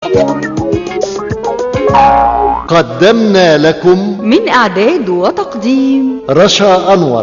قدمنا لكم من إعداد وتقديم رشا أنور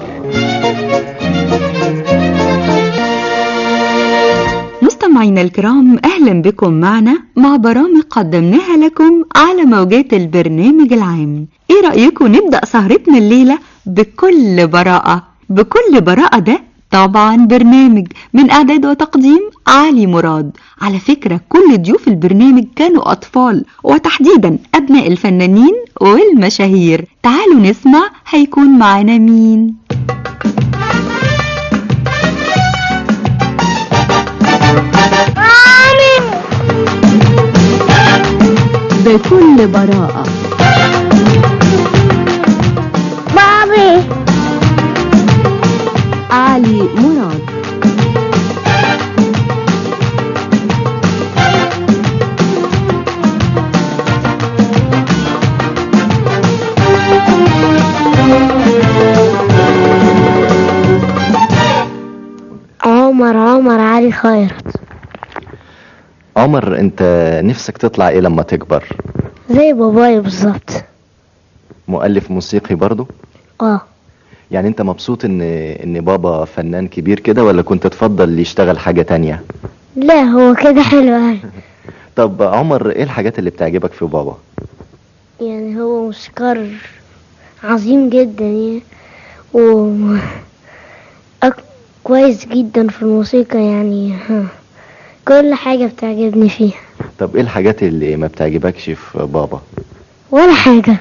مستمعينا الكرام أهلا بكم معنا مع برامج قدمناها لكم على موجات البرنامج العام إيه رأيكم نبدأ سهرتنا الليلة بكل براءة بكل براءة ده طبعا برنامج من إعداد وتقديم علي مراد على فكرة كل ضيوف البرنامج كانوا أطفال وتحديدا أبناء الفنانين والمشاهير تعالوا نسمع هيكون معنا مين بكل براءة بابي علي مراد عمر عمر علي خيرت عمر انت نفسك تطلع ايه لما تكبر زي بابايا بالظبط مؤلف موسيقي برضو اه يعني انت مبسوط ان ان بابا فنان كبير كده ولا كنت تفضل يشتغل حاجة تانية لا هو كده حلو أوي. طب عمر ايه الحاجات اللي بتعجبك في بابا يعني هو موسيقار عظيم جدا يعني و أك... كويس جدا في الموسيقى يعني ها. كل حاجة بتعجبني فيها طب ايه الحاجات اللي ما بتعجبكش في بابا ولا حاجة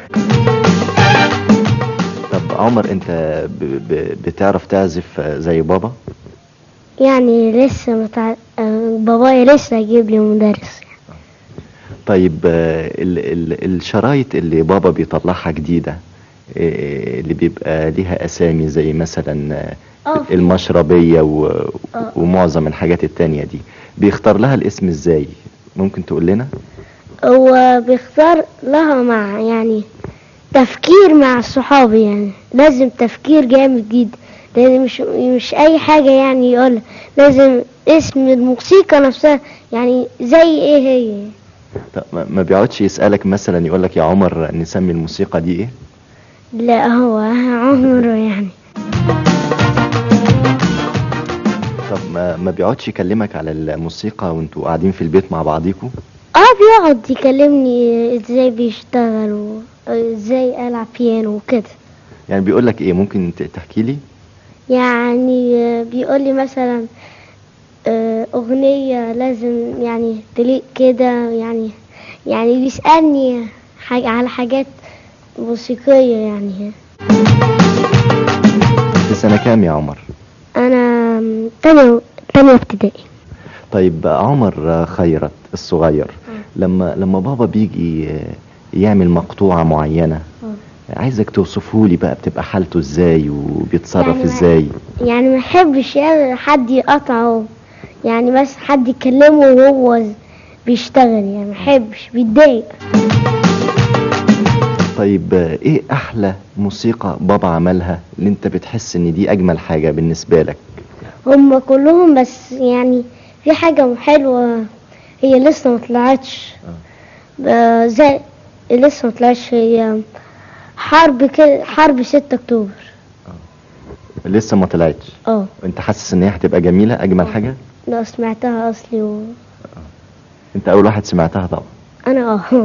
طب عمر انت ب... ب... بتعرف تعزف زي بابا يعني لسه متع... آه، بابايا لسه هيجيب لي مدرس طيب آه، ال... ال... الشرايط اللي بابا بيطلعها جديدة آه، اللي بيبقى ليها اسامي زي مثلا آه، اه في- المشربية و... آه. ومعظم الحاجات التانية دي بيختار لها الاسم ازاي ممكن تقول لنا هو بيختار لها مع يعني تفكير مع الصحاب يعني لازم تفكير جامد جدا لان مش مش اي حاجة يعني يقول لازم اسم الموسيقى نفسها يعني زي ايه هي طب ما ما بيقعدش يسألك مثلا يقولك يا عمر نسمي الموسيقى دي ايه لا هو عمره يعني طب ما, ما بيقعدش يكلمك على الموسيقى وانتوا قاعدين في البيت مع بعضيكوا اه بيقعد يكلمني ازاي بيشتغل وازاي العب بيانو وكده يعني بيقولك ايه ممكن ت- تحكي لي يعني آه، بيقول لي مثلا آه، أغنية لازم يعني تليق كده يعني يعني بيسألني حاجة على حاجات موسيقية يعني في سنة كام يا عمر أنا تانية تانية ابتدائي طيب عمر خيرت الصغير لما لما بابا بيجي يعمل مقطوعة معينة عايزك توصفه لي بقى بتبقى حالته ازاي وبيتصرف يعني ما- ازاي يعني ما يحبش يعني حد يقطعه يعني بس حد يكلمه وهو بيشتغل يعني ما يحبش بيتضايق طيب ايه احلى موسيقى بابا عملها اللي انت بتحس ان دي اجمل حاجة بالنسبة لك هم كلهم بس يعني في حاجة حلوة هي لسه ما طلعتش آه، زي لسه ما طلعتش هي حرب كده حرب 6 اكتوبر لسه ما طلعتش اه انت حاسس ان هي هتبقى جميلة اجمل حاجة لا سمعتها اصلي و... انت اول واحد سمعتها طبعا انا اه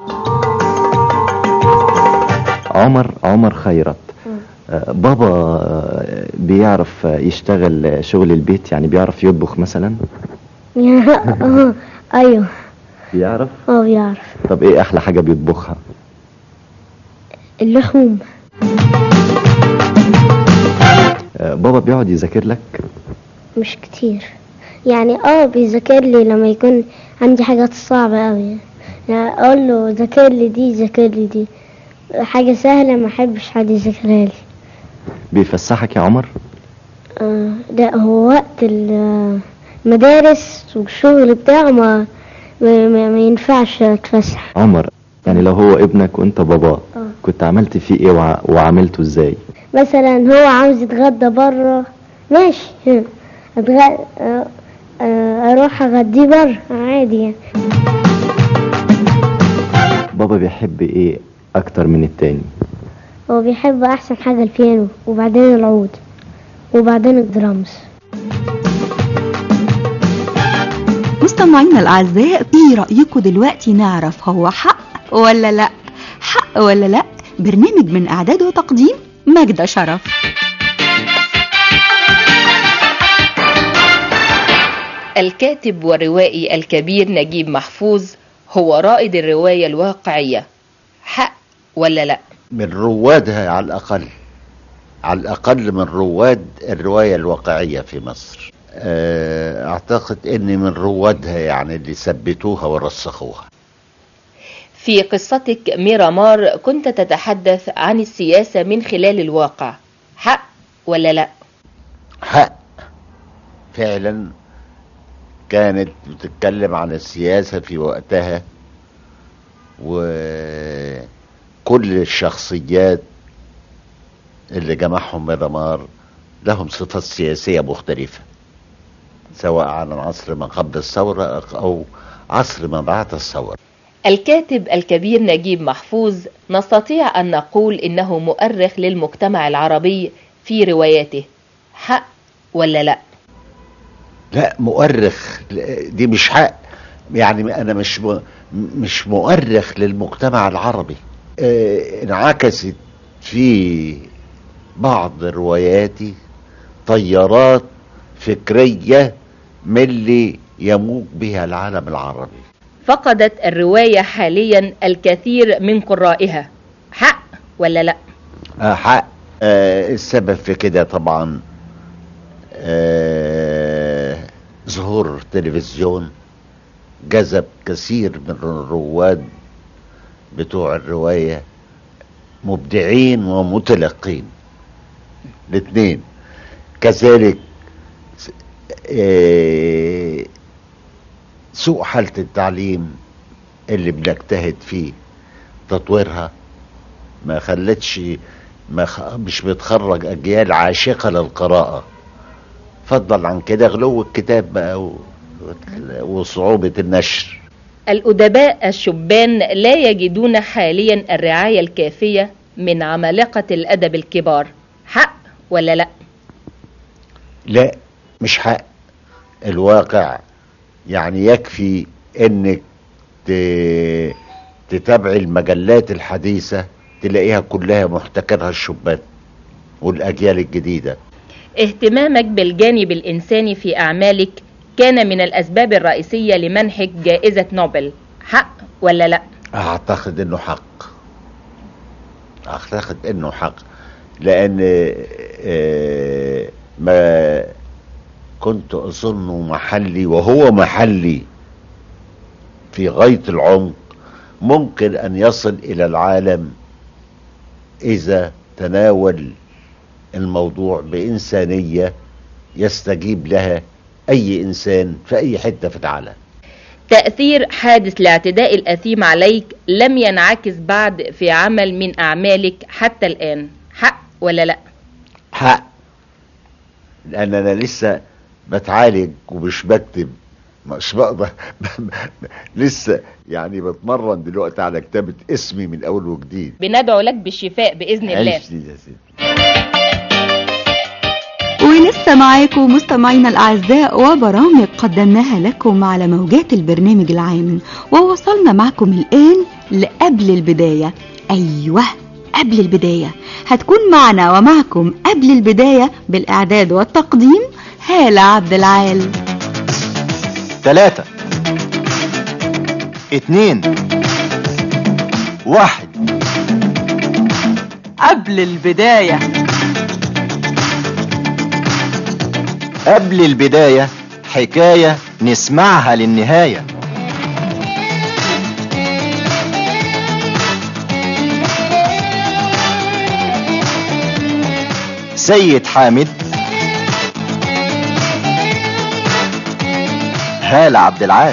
عمر عمر خيرت آه، بابا آه، بيعرف آه، يشتغل شغل البيت يعني بيعرف يطبخ مثلا آه، ايوه بيعرف اه بيعرف طب ايه احلى حاجة بيطبخها اللحوم آه، بابا بيقعد يذاكر لك مش كتير يعني اه بيذاكر لي لما يكون عندي حاجات صعبة اوي يعني اقول له ذاكر لي دي ذاكر لي دي حاجة سهلة ما احبش حد يذاكرها لي بيفسحك يا عمر آه لا هو وقت ال- المدارس والشغل بتاعه ما ما, ما, ما ينفعش اتفسح عمر يعني لو هو ابنك وانت باباه آه. كنت عملت فيه ايه وع- وعملته ازاي مثلا هو عاوز يتغدى بره ماشي ها، أتغ... آه، آه، اروح اغديه بره عادي يعني بيحب ايه اكتر من التاني هو بيحب احسن حاجة البيانو وبعدين العود وبعدين الدرامز مستمعينا الأعزاء في رأيكم دلوقتي نعرف هو حق ولا لا حق ولا لا برنامج من إعداد وتقديم ماجدة شرف الكاتب والروائي الكبير نجيب محفوظ هو رائد الرواية الواقعية حق ولا لا من روادها على الأقل على الأقل من رواد الرواية الواقعية في مصر آه، أعتقد أني من روادها يعني اللي ثبتوها ورسخوها في قصتك ميرامار كنت تتحدث عن السياسة من خلال الواقع حق ولا لا حق فعلا كانت بتتكلم عن السياسة في وقتها وكل الشخصيات اللي جمعهم ميرامار لهم صفات سياسية مختلفة سواء على عصر ما قبل الثورة أو عصر ما بعد الثورة الكاتب الكبير نجيب محفوظ نستطيع أن نقول إنه مؤرخ للمجتمع العربي في رواياته حق ولا لا لا مؤرخ دي مش حق يعني انا مش م- مش مؤرخ للمجتمع العربي آه، انعكست في بعض رواياتي تيارات فكرية من اللي يموج بها العالم العربي فقدت الرواية حاليا الكثير من قرائها حق ولا لا آه، حق آه، السبب في كده طبعا آه، ظهور التلفزيون جذب كثير من الرواد بتوع الرواية مبدعين ومتلقين الاثنين كذلك س- آه، سوء حالة التعليم اللي بنجتهد فيه تطويرها ما خلتش ما خ... مش بتخرج اجيال عاشقه للقراءه فضل عن كده غلو الكتاب بقى و... وصعوبه النشر الأدباء الشبان لا يجدون حاليا الرعاية الكافية من عمالقة الأدب الكبار حق ولا لا لا مش حق الواقع يعني يكفي انك ت... تتابع المجلات الحديثه تلاقيها كلها محتكرها الشبان والاجيال الجديده اهتمامك بالجانب الإنساني في أعمالك كان من الأسباب الرئيسية لمنحك جائزة نوبل حق ولا لا اعتقد انه حق اعتقد انه حق لان آه، ما كنت اظنه محلي وهو محلي في غاية العمق ممكن ان يصل الى العالم اذا تناول الموضوع بانسانية يستجيب لها اي انسان في اي حتة في العالم تأثير حادث الاعتداء الأثيم عليك لم ينعكس بعد في عمل من أعمالك حتى الآن حق ولا لا حق لان انا لسه بتعالج ومش بكتب مش بقدر لسه يعني بتمرن دلوقتي على كتابة اسمي من اول وجديد بندعو لك بالشفاء بإذن الله عيش لي يا سيدي ولسه معاكم مستمعينا الأعزاء وبرامج قدمناها لكم على موجات البرنامج العام ووصلنا معكم الآن لقبل البداية أيوة قبل البداية هتكون معنا ومعكم قبل البداية بالإعداد والتقديم هالة عبد العال تلاتة اتنين واحد قبل البداية قبل البداية حكاية نسمعها للنهاية سيد حامد هالة عبد العال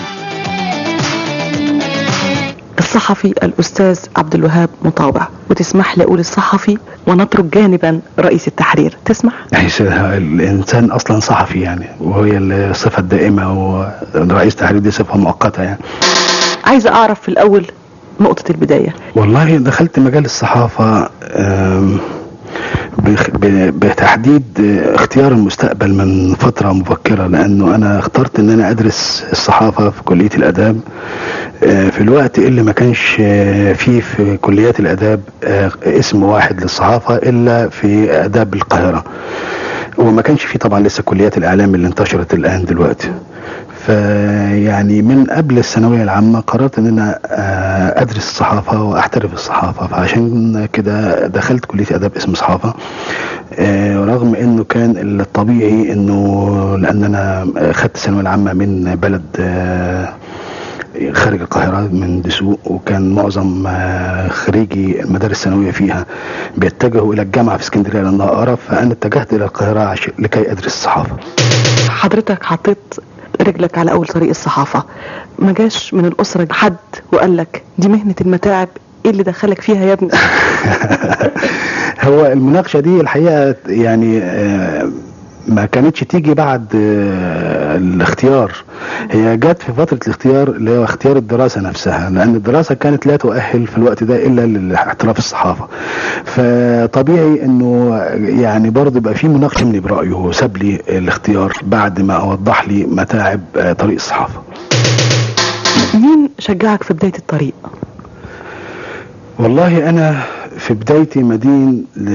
الصحفي الأستاذ عبد الوهاب مطاوع وتسمح لي أقول الصحفي ونترك جانبا رئيس التحرير تسمح؟ حيث الانسان اصلا صحفي يعني وهي الصفه الدائمه ورئيس تحرير دي صفه مؤقته يعني عايزة أعرف في الأول نقطة البداية والله دخلت مجال الصحافة آم، بخ- ب- بتحديد آه، اختيار المستقبل من فترة مبكرة لأنه أنا اخترت أن أنا أدرس الصحافة في كلية الآداب آه، في الوقت اللي ما كانش آه، فيه في كليات الآداب آه، اسم واحد للصحافة إلا في آداب القاهرة وما كانش فيه طبعا لسه كليات الإعلام اللي انتشرت الآن دلوقتي فيعني من قبل الثانوية العامة قررت ان انا آه، ادرس الصحافة واحترف الصحافة فعشان كده دخلت كلية اداب اسم صحافة آه، رغم انه كان الطبيعي انه لان انا خدت الثانوية العامة من بلد آه، خارج القاهرة من دسوق وكان معظم آه، خريجي المدارس الثانوية فيها بيتجهوا إلى الجامعة في اسكندرية لأنها أقرب فأنا اتجهت إلى القاهرة عش- لكي أدرس الصحافة حضرتك حطيت رجلك على أول طريق الصحافة ما جاش من الأسرة حد وقال لك دي مهنة المتاعب ايه اللي دخلك فيها يا ابني هو المناقشة دي الحقيقة يعني آه، ما كانتش تيجي بعد آه، الاختيار هي جت في فترة الاختيار اللي هو اختيار الدراسة نفسها لأن الدراسة كانت لا تؤهل في الوقت ده إلا لاحتراف الصحافة فطبيعي إنه يعني برضه يبقى في مناقشة مني برأيه هو ساب لي الاختيار بعد ما أوضح لي متاعب آه، طريق الصحافة مين شجعك في بداية الطريق والله انا في بدايتي مدين ل...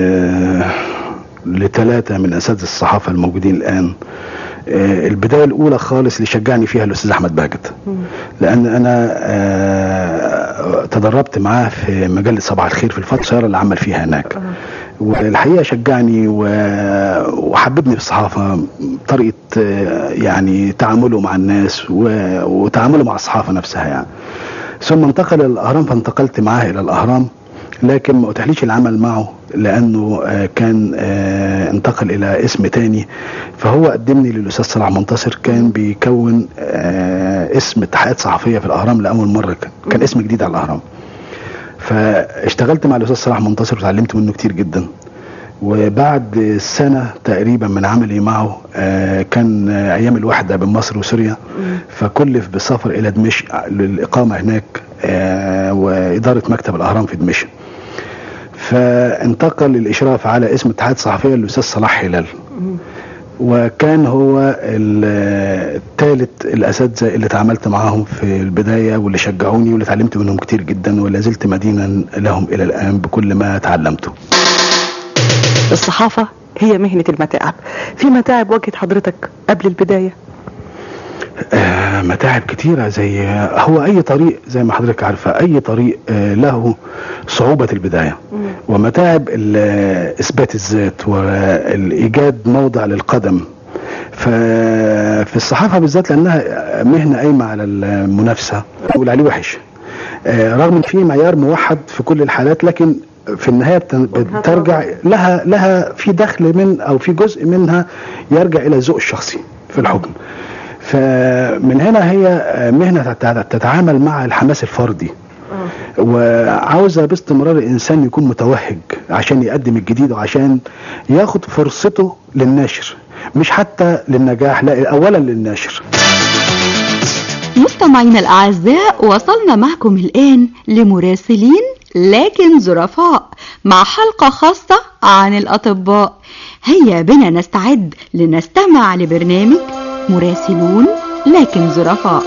لثلاثة من اساتذة الصحافة الموجودين الان آه، البداية الاولى خالص اللي شجعني فيها الاستاذ احمد باجت لان انا آه، تدربت معاه في مجلة صباح الخير في الفترة القصيرة اللي عمل فيها هناك والحقيقة شجعني و- وحببني في الصحافة طريقة آه، يعني تعامله مع الناس و- وتعامله مع الصحافة نفسها يعني ثم انتقل الى الاهرام فانتقلت معاه الى الاهرام لكن ما اتاحليش العمل معه لانه آه، كان آه، انتقل الى اسم تاني فهو قدمني للاستاذ صلاح منتصر كان بيكون آه، اسم اتحادات صحفيه في الاهرام لاول مره كان, كان اسم جديد على الاهرام فاشتغلت مع الاستاذ صلاح منتصر وتعلمت منه كتير جدا وبعد سنة تقريبا من عملي معه آه، كان آه، أيام الوحدة بين مصر وسوريا فكلف بالسفر إلى دمشق للإقامة هناك آه، وإدارة مكتب الأهرام في دمشق فانتقل الإشراف على اسم اتحاد صحفية للأستاذ صلاح هلال وكان هو الثالث الاساتذه اللي اتعاملت معاهم في البدايه واللي شجعوني واللي اتعلمت منهم كتير جدا ولا زلت مدينا لهم الى الان بكل ما تعلمته. الصحافة هي مهنة المتاعب في متاعب واجهت حضرتك قبل البداية آه، متاعب كتيرة زي هو أي طريق زي ما حضرتك عارفة أي طريق آه، له صعوبة البداية ومتاعب ال- إثبات الذات والإيجاد موضع للقدم ففي الصحافة بالذات لأنها مهنة قايمة على المنافسة واللي عليه وحش آه، رغم ان في معيار موحد في كل الحالات لكن في النهايه بت- بترجع لها لها في دخل من او في جزء منها يرجع الى الذوق الشخصي في الحكم فمن هنا هي آه، مهنه تت- تتعامل مع الحماس الفردي وعاوزه باستمرار الانسان يكون متوهج عشان يقدم الجديد وعشان ياخد فرصته للناشر مش حتى للنجاح لا اولا للناشر مستمعينا الأعزاء وصلنا معكم الآن لمراسلين لكن ظرفاء مع حلقة خاصة عن الأطباء هيا بنا نستعد لنستمع لبرنامج مراسلون لكن ظرفاء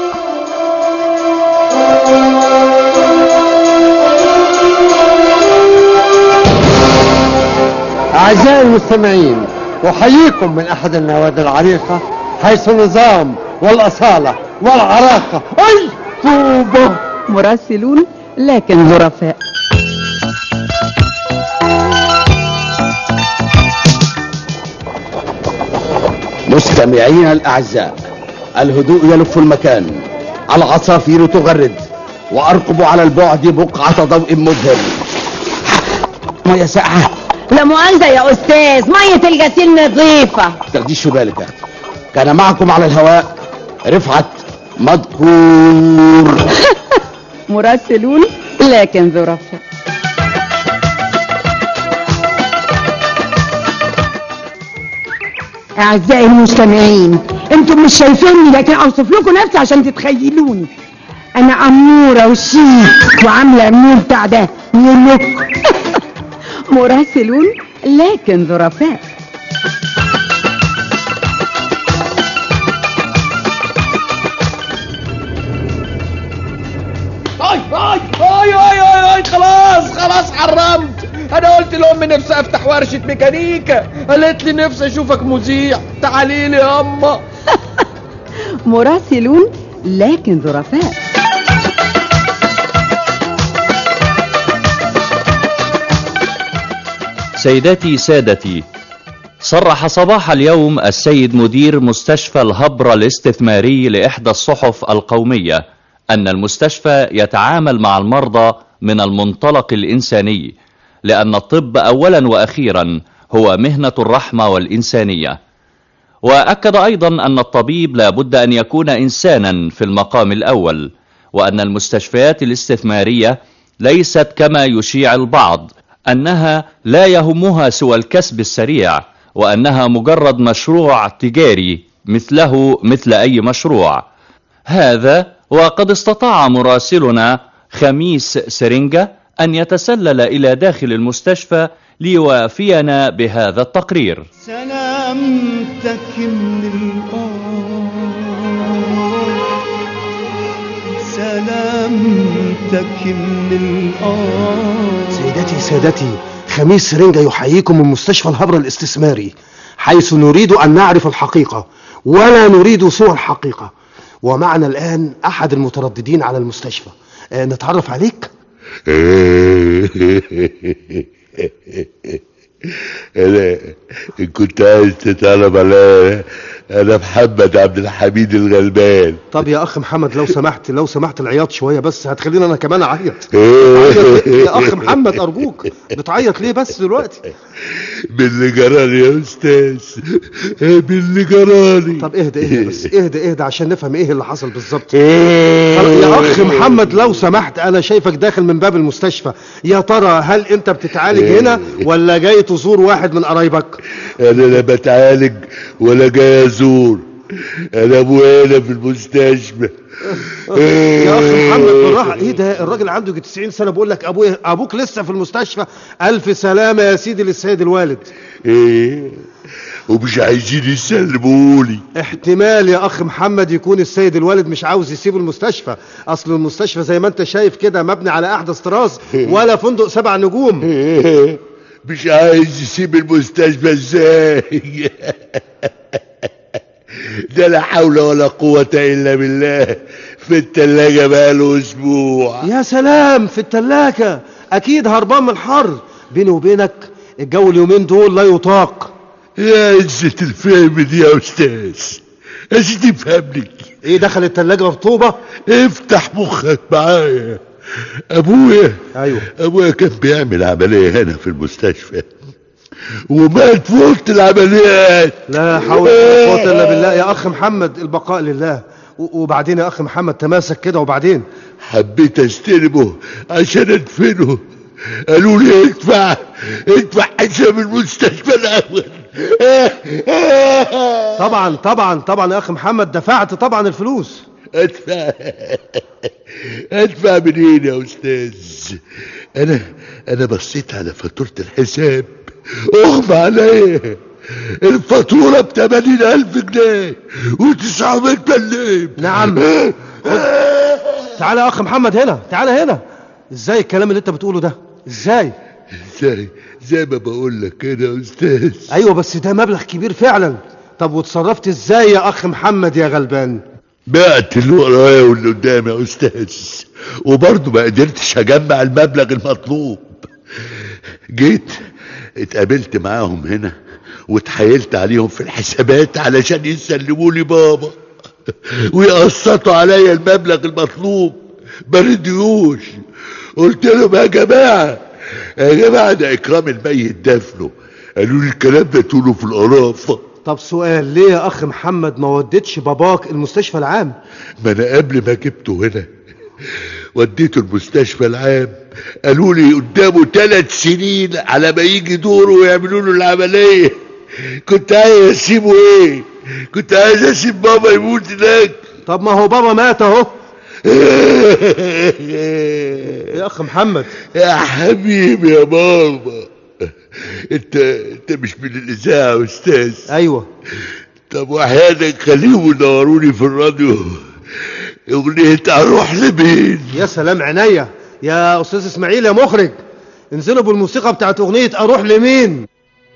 أعزائي المستمعين أحييكم من أحد النوادي العريقة حيث النظام والأصالة والعراقة أي طوبة مراسلون لكن ظرفاء مستمعينا الأعزاء الهدوء يلف المكان العصافير تغرد وأرقب على البعد بقعة ضوء مبهر مية ساقعة لا مؤاخذة يا أستاذ مية الغسيل نظيفة تاخديش بالك يعني. كان معكم على الهواء رفعت مذكور مراسلون لكن ظرفاء أعزائي المستمعين انتم مش شايفيني لكن أوصف لكم نفسي عشان تتخيلوني انا اموره وشيك وعامله منين بتاع ده ملوك مراسلون لكن ظرفاء اي اي اي اي اي اي خلاص خلاص حرمت انا قلت لامي نفسي افتح ورشه ميكانيكا قالت لي نفسي اشوفك مذيع تعالي لي يا اما مراسلون لكن ظرفاء سيداتي سادتي صرح صباح اليوم السيد مدير مستشفى الهبرة الاستثماري لإحدى الصحف القومية أن المستشفى يتعامل مع المرضى من المنطلق الإنساني لأن الطب أولا وأخيرا هو مهنة الرحمة والإنسانية وأكد أيضا أن الطبيب لا بد أن يكون إنسانا في المقام الأول وأن المستشفيات الاستثمارية ليست كما يشيع البعض أنها لا يهمها سوى الكسب السريع وأنها مجرد مشروع تجاري مثله مثل أي مشروع هذا وقد استطاع مراسلنا خميس سرنجة أن يتسلل إلى داخل المستشفى ليوافينا بهذا التقرير سلامتك من الآن سلامتك من الآن سيداتي سادتي خميس سرنجة يحييكم من مستشفى الهبرة الاستثماري حيث نريد أن نعرف الحقيقة ولا نريد سوى الحقيقة ومعنا الآن أحد المترددين على المستشفى آه، نتعرف عليك انا كنت عايز تتعرف على انا محمد عبد الحميد الغلبان طب يا أخ محمد لو سمحت لو سمحت العياط شوية بس هتخليني أنا كمان أعيط بتعيط ليه؟ يا أخ محمد أرجوك بتعيط ليه بس دلوقتي باللي جرالي يا استاذ باللي جرالي طب اهدى اهدى بس اهدى اهدى عشان نفهم ايه اللي حصل بالظبط طب يا اخ محمد لو سمحت انا شايفك داخل من باب المستشفى يا ترى هل انت بتتعالج هنا ولا جاي تزور واحد من قرايبك انا لا بتعالج ولا جاي ازور انا ابويا هنا في المستشفى يا اخ محمد بالراحه ايه ده الراجل عنده يجي 90 سنه بيقول لك ابويا ابوك لسه في المستشفى الف سلامه يا سيدي للسيد الوالد ايه ومش عايزين يسلمولي احتمال يا اخ محمد يكون السيد الوالد مش عاوز يسيب المستشفى اصل المستشفى زي ما انت شايف كده مبني على احدث طراز ولا فندق سبع نجوم مش عايز يسيب المستشفى ازاي ده لا حول ولا قوة الا بالله في التلاجة بقاله اسبوع يا سلام في التلاجة اكيد هربان من الحر بيني وبينك الجو اليومين دول لا يطاق يا عزة الفهم دي يا استاذ عايز تفهمني ايه دخل التلاجة رطوبة افتح مخك معايا ابويا ايوه ابويا كان بيعمل عملية هنا في المستشفى ومات في وسط العمليات لا حول ولا قوة الا بالله يا اخ محمد البقاء لله و- وبعدين يا اخ محمد تماسك كده وبعدين حبيت استلمه عشان ادفنه قالوا لي ادفع ادفع حساب المستشفى الاول طبعا طبعا طبعا يا اخ محمد دفعت طبعا الفلوس ادفع ادفع منين يا استاذ انا انا بصيت على فاتورة الحساب اغمى عليا الفاتورة بتمانين الف جنيه وتسعمائة مليم نعم تعالى يا اخ محمد هنا تعالى هنا ازاي الكلام اللي انت بتقوله ده ازاي زي زي ما بقول لك كده يا استاذ ايوه بس ده مبلغ كبير فعلا طب وتصرفت ازاي يا اخ محمد يا غلبان بعت اللي ورايا واللي قدامي يا استاذ وبرضه ما قدرتش اجمع المبلغ المطلوب جيت اتقابلت معاهم هنا واتحايلت عليهم في الحسابات علشان يسلموا لي بابا ويقسطوا عليا المبلغ المطلوب ما رضيوش قلت لهم يا جماعه يا جماعه ده اكرام الميت دفنه قالوا لي الكلام ده تقوله في القرافه طب سؤال ليه يا اخ محمد ما وديتش باباك المستشفى العام ما انا قبل ما جبته هنا وديته المستشفى العام قالوا لي قدامه ثلاث سنين على ما يجي دوره ويعملوا له العمليه كنت عايز اسيبه ايه كنت عايز اسيب بابا يموت هناك طب ما هو بابا مات اهو يا اخ محمد يا حبيبي يا بابا انت انت مش من الاذاعه يا استاذ ايوه طب وحياتك خليهم يدوروني في الراديو اغنيه اروح لمين يا سلام عينيا يا استاذ اسماعيل يا مخرج انزلوا بالموسيقى بتاعت اغنيه اروح لمين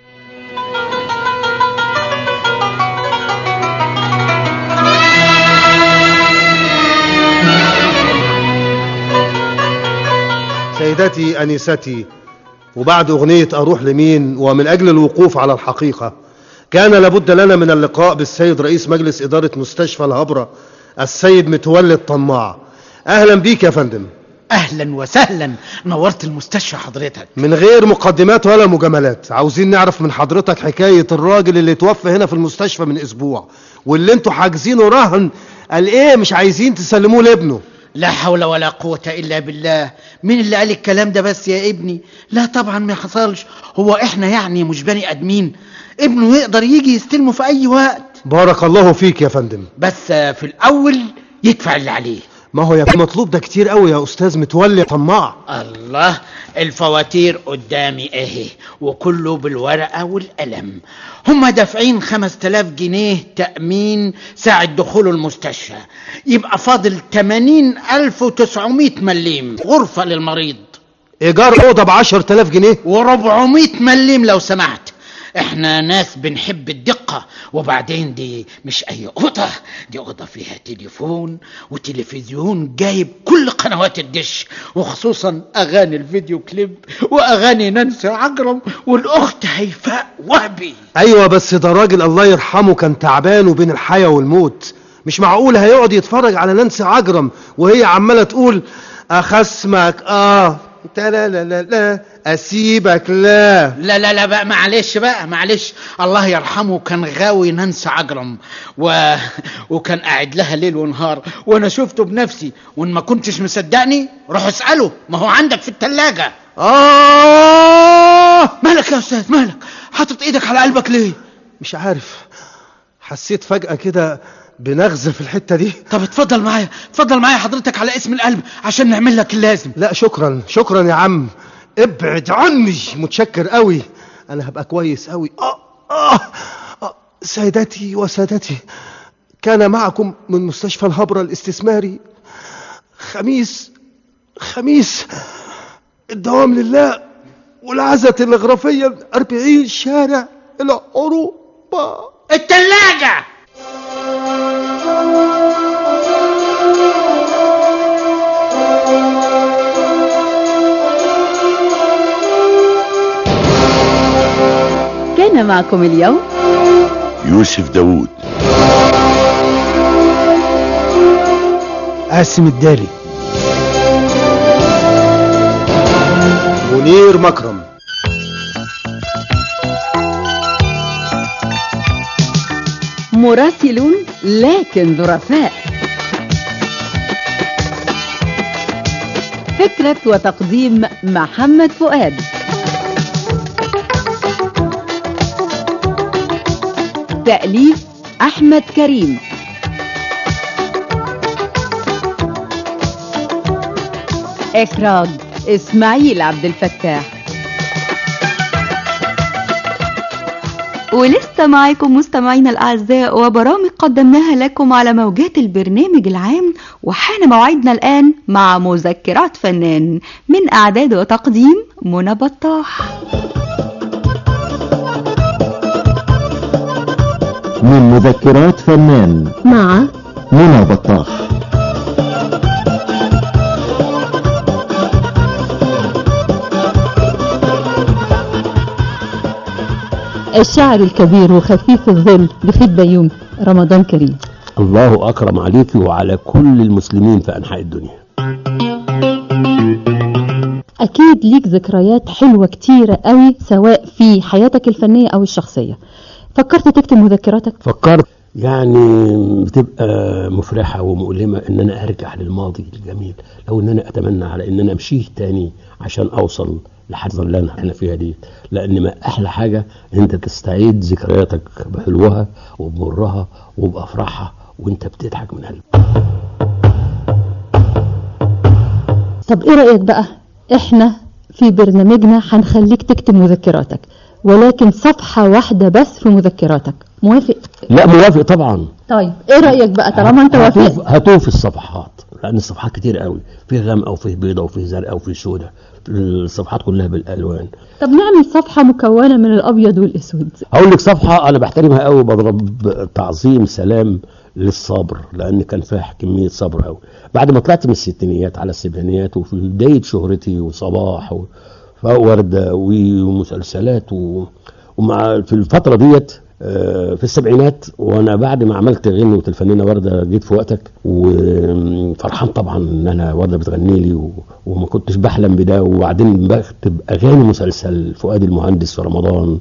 سيدتي انستي وبعد اغنيه اروح لمين ومن اجل الوقوف على الحقيقه كان لابد لنا من اللقاء بالسيد رئيس مجلس اداره مستشفى الهبره السيد متولي الطماع اهلا بيك يا فندم اهلا وسهلا نورت المستشفى حضرتك من غير مقدمات ولا مجاملات عاوزين نعرف من حضرتك حكايه الراجل اللي توفى هنا في المستشفى من اسبوع واللي انتوا حاجزينه رهن قال ايه مش عايزين تسلموه لابنه لا حول ولا قوة إلا بالله مين اللي قال الكلام ده بس يا ابني لا طبعا ما حصلش هو احنا يعني مش بني ادمين ابنه يقدر يجي يستلمه في اي وقت بارك الله فيك يا فندم بس في الاول يدفع اللي عليه ما هو يا مطلوب ده كتير قوي يا استاذ متولي طماع الله الفواتير قدامي اهي وكله بالورقة والقلم هم دافعين خمس تلاف جنيه تأمين ساعة دخوله المستشفى يبقى فاضل تمانين ألف وتسعمائة مليم غرفة للمريض ايجار اوضه ب 10000 جنيه وربعمائة مليم لو سمحت احنا ناس بنحب الدقة وبعدين دي مش اي اوضة دي اوضة فيها تليفون وتلفزيون جايب كل قنوات الدش وخصوصا اغاني الفيديو كليب واغاني نانسي عجرم والاخت هيفاء وهبي ايوه بس ده راجل الله يرحمه كان تعبان وبين الحياه والموت مش معقول هيقعد يتفرج على نانسي عجرم وهي عماله تقول اخصمك اه لا لا لا لا اسيبك لا لا لا لا بقى معلش بقى معلش الله يرحمه كان غاوي نانسي عجرم و... وكان قاعد لها ليل ونهار وانا شفته بنفسي وان ما كنتش مصدقني روح اساله ما هو عندك في التلاجة اه مالك يا استاذ مالك حاطط ايدك على قلبك ليه مش عارف حسيت فجأة كده بنغزة في الحتة دي طب اتفضل معايا اتفضل معايا حضرتك على اسم القلب عشان نعمل لك اللازم لا شكرا شكرا يا عم ابعد عني متشكر قوي انا هبقى كويس قوي آه آه آه سيداتي وسادتي كان معكم من مستشفى الهبرة الاستثماري خميس خميس الدوام لله والعزة الغرفية أربعين شارع إلى أوروبا التلاجة كان معكم اليوم يوسف داوود قاسم الدالي منير مكرم مراسلون لكن ظرفاء فكرة وتقديم محمد فؤاد تأليف أحمد كريم إخراج إسماعيل عبد الفتاح ولسه معاكم مستمعينا الأعزاء وبرامج قدمناها لكم على موجات البرنامج العام وحان موعدنا الآن مع مذكرات فنان من إعداد وتقديم منى بطاح من مذكرات فنان مع منى بطاح الشاعر الكبير وخفيف الظل بخيت بيومي رمضان كريم الله أكرم عليك وعلى كل المسلمين في أنحاء الدنيا أكيد ليك ذكريات حلوة كتيرة قوي سواء في حياتك الفنية أو الشخصية فكرت تكتب مذكراتك؟ فكرت يعني بتبقى مفرحة ومؤلمة ان انا ارجع للماضي الجميل لو ان انا اتمنى على ان انا امشيه تاني عشان اوصل لحد اللي انا انا فيها دي لان ما احلى حاجة ان انت تستعيد ذكرياتك بحلوها وبمرها وبافراحها وانت بتضحك من قلبك طب ايه رأيك بقى احنا في برنامجنا هنخليك تكتب مذكراتك ولكن صفحة واحدة بس في مذكراتك موافق لا موافق طبعا طيب ايه رأيك بقى طالما انت وافقت هتوف هتوف الصفحات لان الصفحات كتير قوي فيه غامقه وفيه بيضه وفيه زرقاء وفيه سوداء الصفحات كلها بالالوان طب نعمل صفحة مكونة من الابيض والاسود هقول لك صفحه انا بحترمها قوي بضرب تعظيم سلام للصبر لان كان فيها كميه صبر قوي بعد ما طلعت من الستينيات على السبعينيات وفي بدايه شهرتي وصباح و- ورده ومسلسلات و... ومع في الفتره ديت آه، في السبعينات وانا بعد ما عملت غنوه الفنانه ورده جيت في وقتك وفرحان طبعا ان انا ورده بتغني لي و... وما كنتش بحلم بده وبعدين بكتب اغاني مسلسل فؤاد المهندس في رمضان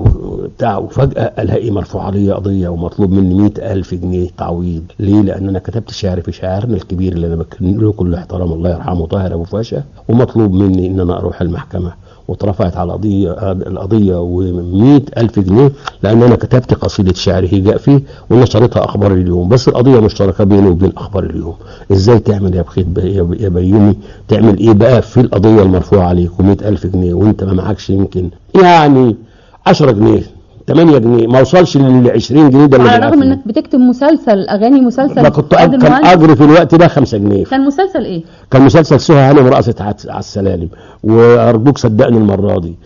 وبتاع وفجاه الاقي مرفوع علي قضيه ومطلوب مني مئة ألف جنيه تعويض ليه؟ لان انا كتبت شعر في شاعرنا الكبير اللي انا بكن له كل احترام الله يرحمه طاهر ابو فاشا ومطلوب مني ان انا اروح المحكمه واترفعت على القضية القضية و100 ألف جنيه لأن أنا كتبت قصيدة شعر هيجاء فيه ونشرتها أخبار اليوم بس القضية مشتركة بيني وبين أخبار اليوم إزاي تعمل يا بخيت ب- يا ب- يا بيومي تعمل إيه بقى في القضية المرفوعة عليك و100 ألف جنيه وأنت ما معكش يمكن يعني 10 جنيه 8 جنيه ما وصلش لل 20 جنيه ده اللي على الرغم بالعافية. انك بتكتب مسلسل اغاني مسلسل ما كنت فؤاد كان المهندس. أجري في الوقت ده 5 جنيه كان مسلسل ايه كان مسلسل سهى هانم رقصة عت- على السلالم وارجوك صدقني المره دي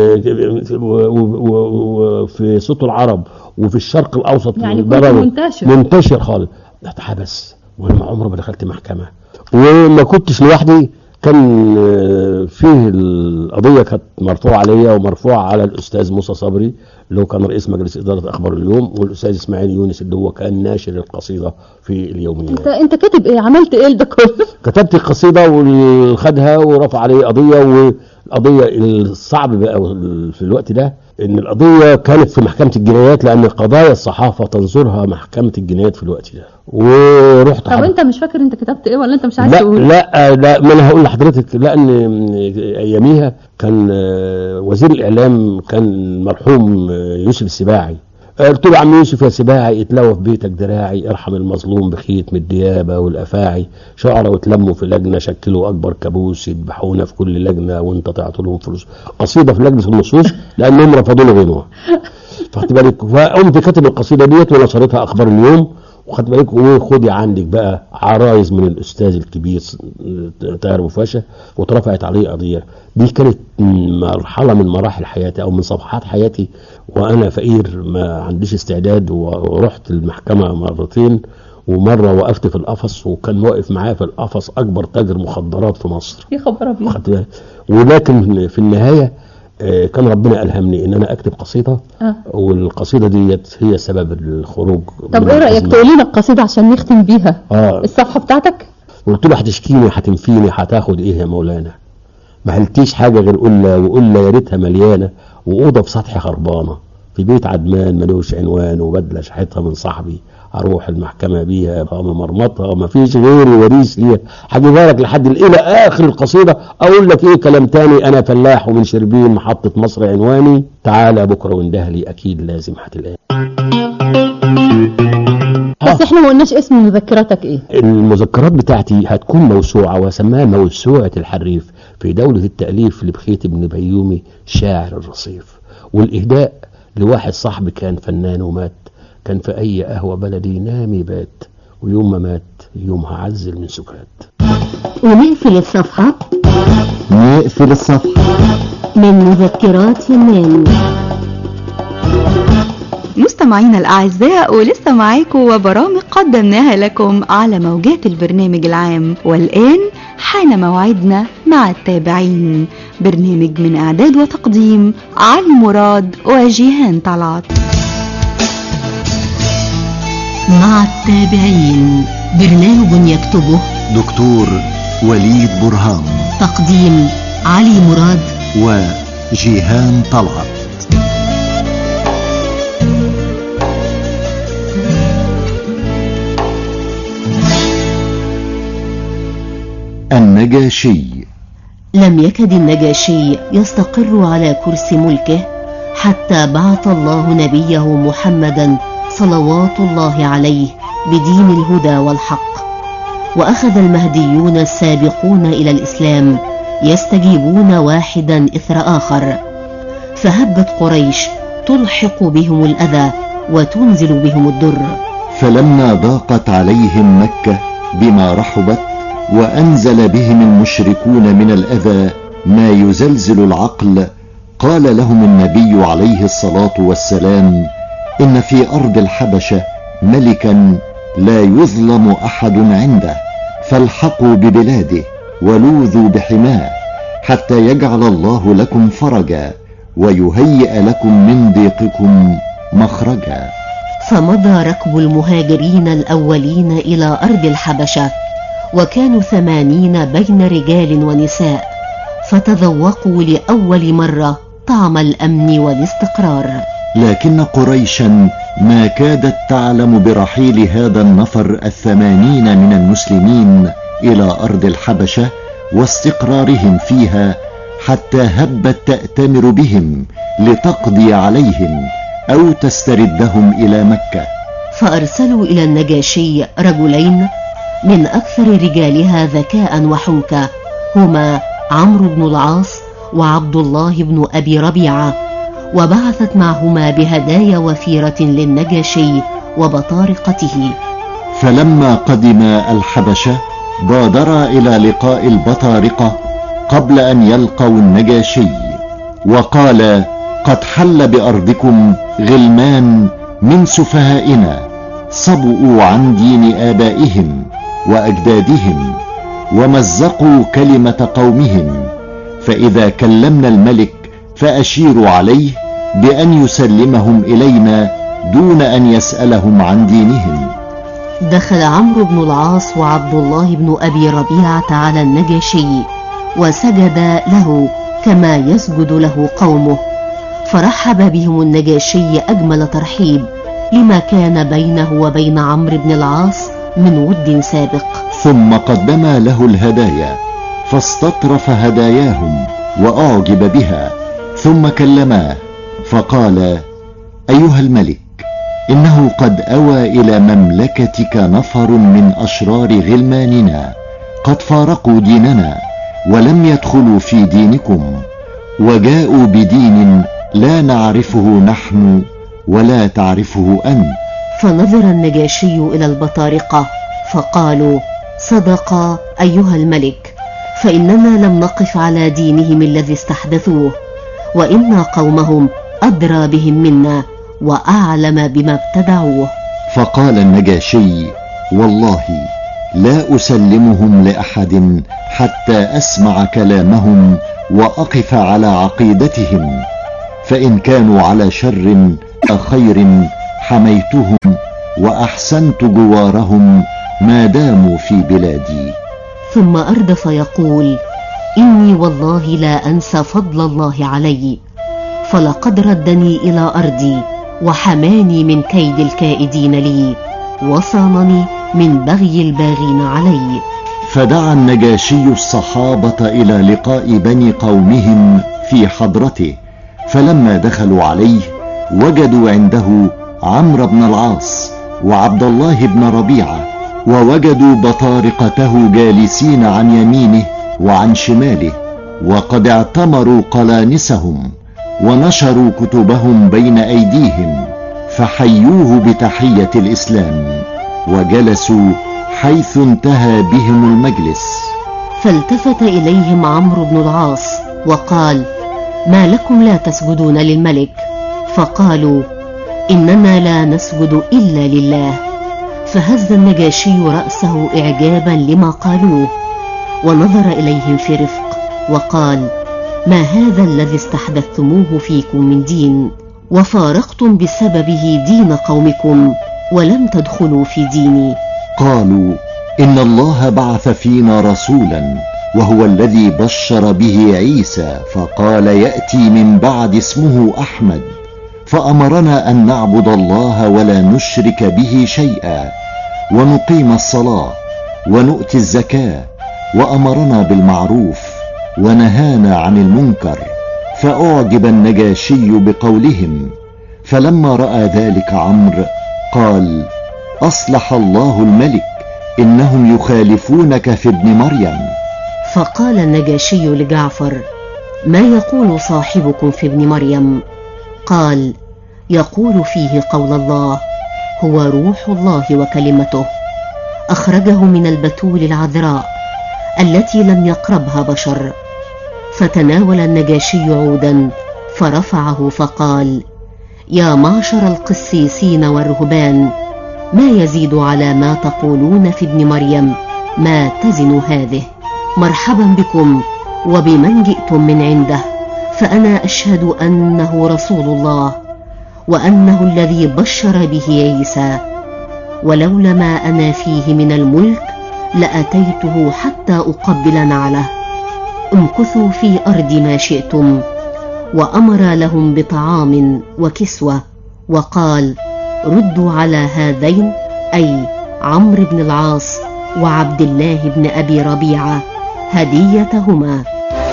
آه، و- و- و- وفي صوت العرب وفي الشرق الاوسط يعني كنت والبرامج. منتشر. منتشر خالص اتحبس وانا ما عمري ما دخلت محكمه وما كنتش لوحدي كان آه، فيه القضيه كانت مرفوعه عليا ومرفوعه على الاستاذ موسى صبري اللي هو كان رئيس مجلس اداره اخبار اليوم والاستاذ اسماعيل يونس اللي هو كان ناشر القصيده في اليوميات انت انت كاتب ايه عملت ايه ده كله كتبت القصيدة وخدها ورفع عليه قضية والقضية الصعب بقى في الوقت ده ان القضية كانت في محكمة الجنايات لان قضايا الصحافة تنظرها محكمة الجنايات في الوقت ده ورحت طب انت مش فاكر انت كتبت ايه ولا انت مش عايز لا تقول لا لا ما انا هقول لحضرتك لان اياميها كان آه، وزير الاعلام كان المرحوم آه، يوسف السباعي قلت له عم يوسف يا سباعي اتلوى في بيتك دراعي ارحم المظلوم بخيط من الديابه والافاعي شعراء واتلموا في لجنه شكلوا اكبر كابوس يذبحونا في كل لجنه وانت تعطي لهم فلوس قصيده في لجنه النصوص لانهم رفضوا لي غنوه فخدت بالك فقمت كاتب القصيده ديت ونشرتها اخبار اليوم وخدت بالك وخدي عندك بقى عرايز من الاستاذ الكبير طاهر ابو فاشا واترفعت عليه قضيه دي كانت مرحله من مراحل حياتي او من صفحات حياتي وانا فقير ما عنديش استعداد ورحت المحكمه مرتين ومره وقفت في القفص وكان واقف معايا في القفص اكبر تاجر مخدرات في مصر يا خبر ابيض خدت بالك ولكن في النهايه آه، كان ربنا الهمني ان انا اكتب قصيده آه. والقصيده ديت هي سبب الخروج طب من ايه رايك الأزمة. تقولي لنا القصيده عشان نختم بيها اه الصفحه بتاعتك قلت له هتشكيني هتنفيني هتاخد ايه يا مولانا ما هلتيش حاجه غير قله وقله يا ريتها مليانه واوضه في سطح خربانه في بيت عدمان ملوش عنوان وبدله شحتها من صاحبي هروح المحكمه بيها قام مرمطها ما فيش غيري وريث ليها هجيبها لك لحد الى اخر القصيده اقول لك ايه كلام تاني انا فلاح ومن شربين محطه مصر عنواني تعالى بكره واندهلي اكيد لازم هتلاقي بس احنا ما قلناش اسم مذكراتك ايه المذكرات بتاعتي هتكون موسوعة واسميها موسوعة الحريف في دولة التأليف لبخيت بن بيومي شاعر الرصيف والإهداء لواحد صاحبي كان فنان ومات كان في أي قهوة بلدي نام يبات ويوم ما مات يومها عزل من سكات ونقفل الصفحة نقفل الصفحة من مذكرات فنان مستمعينا الأعزاء ولسه معاكم وبرامج قدمناها لكم على موجات البرنامج العام والآن حان موعدنا مع التابعين برنامج من إعداد وتقديم علي مراد وجيهان طلعت مع التابعين برنامج يكتبه دكتور وليد برهام تقديم علي مراد وجيهان طلعت النجاشي لم يكد النجاشي يستقر على كرسي ملكه حتى بعث الله نبيه محمدا صلوات الله عليه بدين الهدى والحق وأخذ المهديون السابقون إلى الإسلام يستجيبون واحدا إثر آخر فهبت قريش تلحق بهم الأذى وتنزل بهم الدر فلما ضاقت عليهم مكة بما رحبت وأنزل بهم المشركون من الأذى ما يزلزل العقل قال لهم النبي عليه الصلاة والسلام إن في أرض الحبشة ملكا لا يظلم أحد عنده فالحقوا ببلاده ولوذوا بحماه حتى يجعل الله لكم فرجا ويهيئ لكم من ضيقكم مخرجا فمضى ركب المهاجرين الأولين إلى أرض الحبشة وكانوا ثمانين بين رجال ونساء فتذوقوا لأول مرة طعم الأمن والاستقرار لكن قريشا ما كادت تعلم برحيل هذا النفر الثمانين من المسلمين إلى أرض الحبشة واستقرارهم فيها حتى هبت تأتمر بهم لتقضي عليهم أو تستردهم إلى مكة فأرسلوا إلى النجاشي رجلين من أكثر رجالها ذكاء وحنكة هما عمرو بن العاص وعبد الله بن أبي ربيعة وبعثت معهما بهدايا وفيرة للنجاشي وبطارقته فلما قدم الحبشة بادرا إلى لقاء البطارقة قبل أن يلقوا النجاشي وقال قد حل بأرضكم غلمان من سفهائنا صبؤوا عن دين آبائهم وأجدادهم ومزقوا كلمة قومهم فإذا كلمنا الملك فأشيروا عليه بأن يسلمهم إلينا دون أن يسألهم عن دينهم دخل عمرو بن العاص وعبد الله بن أبي ربيعة على النجاشي وسجد له كما يسجد له قومه فرحب بهم النجاشي أجمل ترحيب لما كان بينه وبين عمرو بن العاص من ود سابق ثم قدم له الهدايا فاستطرف هداياهم وأعجب بها ثم كلماه فقال أيها الملك إنه قد أوى إلى مملكتك نفر من أشرار غلماننا قد فارقوا ديننا ولم يدخلوا في دينكم وجاءوا بدين لا نعرفه نحن ولا تعرفه أنت فنظر النجاشي إلى البطارقة فقالوا صدق أيها الملك فإننا لم نقف على دينهم الذي استحدثوه وإن قومهم أدرى بهم منا وأعلم بما ابتدعوه فقال النجاشي والله لا أسلمهم لأحد حتى أسمع كلامهم وأقف على عقيدتهم فإن كانوا على شر خير حميتهم وأحسنت جوارهم ما داموا في بلادي ثم أردف يقول إني والله لا أنسى فضل الله علي فلقد ردني إلى أرضي وحماني من كيد الكائدين لي وصانني من بغي الباغين علي فدعا النجاشي الصحابة إلى لقاء بني قومهم في حضرته فلما دخلوا عليه وجدوا عنده عمرو بن العاص وعبد الله بن ربيعة ووجدوا بطارقته جالسين عن يمينه وعن شماله وقد اعتمروا قلانسهم ونشروا كتبهم بين أيديهم فحيوه بتحية الإسلام وجلسوا حيث انتهى بهم المجلس فالتفت إليهم عمرو بن العاص وقال ما لكم لا تسجدون للملك فقالوا إننا لا نسجد إلا لله فهز النجاشي رأسه إعجابا لما قالوه ونظر إليهم في رفق وقال ما هذا الذي استحدثتموه فيكم من دين وفارقتم بسببه دين قومكم ولم تدخلوا في ديني قالوا إن الله بعث فينا رسولا وهو الذي بشر به عيسى فقال يأتي من بعد اسمه أحمد فأمرنا أن نعبد الله ولا نشرك به شيئا ونقيم الصلاة ونؤتي الزكاة وأمرنا بالمعروف ونهانا عن المنكر فأعجب النجاشي بقولهم فلما رأى ذلك عمرو قال أصلح الله الملك إنهم يخالفونك في ابن مريم فقال النجاشي لجعفر ما يقول صاحبكم في ابن مريم قال يقول فيه قول الله هو روح الله وكلمته اخرجه من البتول العذراء التي لم يقربها بشر فتناول النجاشي عودا فرفعه فقال يا معشر القسيسين والرهبان ما يزيد على ما تقولون في ابن مريم ما تزن هذه مرحبا بكم وبمن جئتم من عنده فانا اشهد انه رسول الله وانه الذي بشر به عيسى ولولا ما انا فيه من الملك لاتيته حتى اقبل نعله امكثوا في ارض ما شئتم وامر لهم بطعام وكسوه وقال ردوا على هذين اي عمرو بن العاص وعبد الله بن ابي ربيعه هديتهما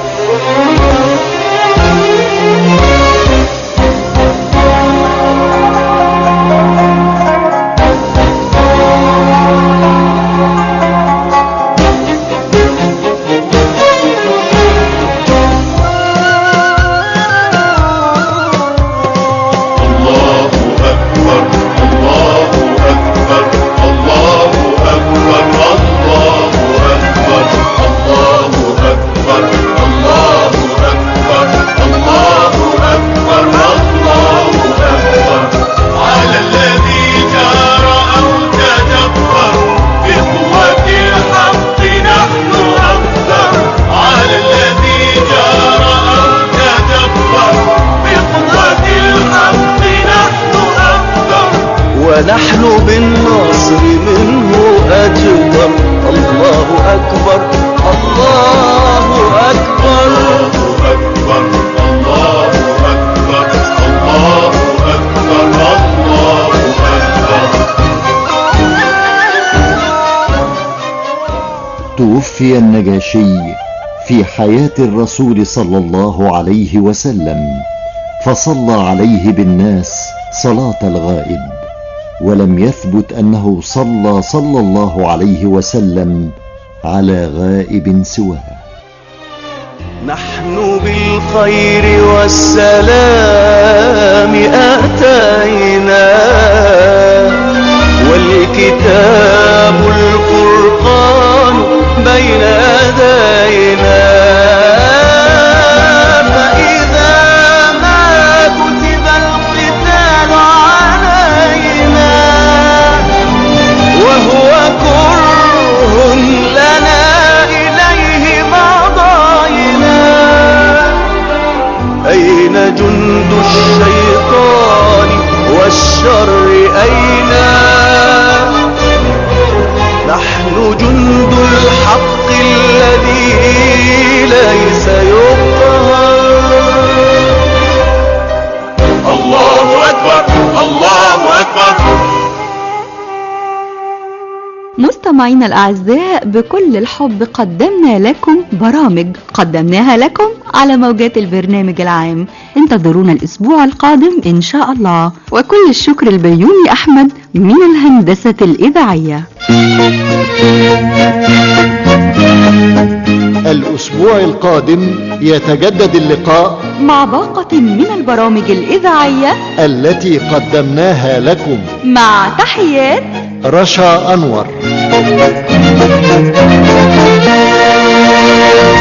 ونحن بالنصر منه أجدر الله أكبر الله أكبر الله أكبر الله أكبر الله أكبر الله أكبر توفي النجاشي في حياة الرسول صلى الله عليه وسلم فصلى عليه بالناس صلاة الغائب ولم يثبت أنه صلى صلى الله عليه وسلم على غائب سواه نحن بالخير والسلام أتينا والكتاب الفرقان بين يدينا فإذا ما كتب القتال علينا وهو كره لنا إليه مضينا أين جند الشيطان والشر أين نحن جند الحق الذي ليس يقهر الله أكبر الله أكبر مستمعينا الأعزاء بكل الحب قدمنا لكم برامج قدمناها لكم على موجات البرنامج العام انتظرونا الأسبوع القادم إن شاء الله وكل الشكر البيومي أحمد من الهندسة الإذاعية الأسبوع القادم يتجدد اللقاء مع باقة من البرامج الإذاعية التي قدمناها لكم مع تحيات رشا أنور